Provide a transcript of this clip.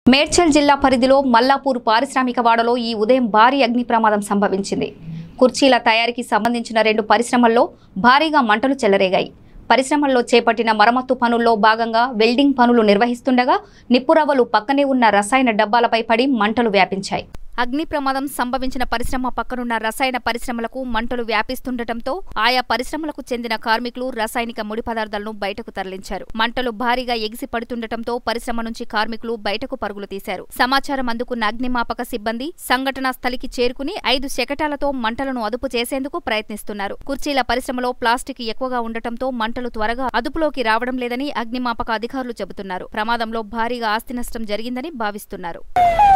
మేడ్చల్ జిల్లా పరిధిలో మల్లాపూర్ పారిశ్రామిక వాడలో ఈ ఉదయం భారీ అగ్ని ప్రమాదం సంభవించింది కుర్చీల తయారీకి సంబంధించిన రెండు పరిశ్రమల్లో భారీగా మంటలు చెలరేగాయి పరిశ్రమల్లో చేపట్టిన మరమ్మత్తు పనుల్లో భాగంగా వెల్డింగ్ పనులు నిర్వహిస్తుండగా నిప్పురవ్వలు పక్కనే ఉన్న రసాయన డబ్బాలపై పడి మంటలు వ్యాపించాయి అగ్ని ప్రమాదం సంభవించిన పరిశ్రమ పక్కనున్న రసాయన పరిశ్రమలకు మంటలు వ్యాపిస్తుండటంతో ఆయా పరిశ్రమలకు చెందిన కార్మికులు రసాయనిక ముడి పదార్థాలను బయటకు తరలించారు మంటలు భారీగా ఎగిసి పడుతుండటంతో పరిశ్రమ నుంచి కార్మికులు బయటకు పరుగులు తీశారు సమాచారం అందుకున్న అగ్నిమాపక సిబ్బంది సంఘటనా స్థలికి చేరుకుని ఐదు శకటాలతో మంటలను అదుపు చేసేందుకు ప్రయత్నిస్తున్నారు కుర్చీల పరిశ్రమలో ప్లాస్టిక్ ఎక్కువగా ఉండటంతో మంటలు త్వరగా అదుపులోకి రావడం లేదని అగ్నిమాపక అధికారులు చెబుతున్నారు ప్రమాదంలో భారీగా ఆస్తి నష్టం జరిగిందని భావిస్తున్నారు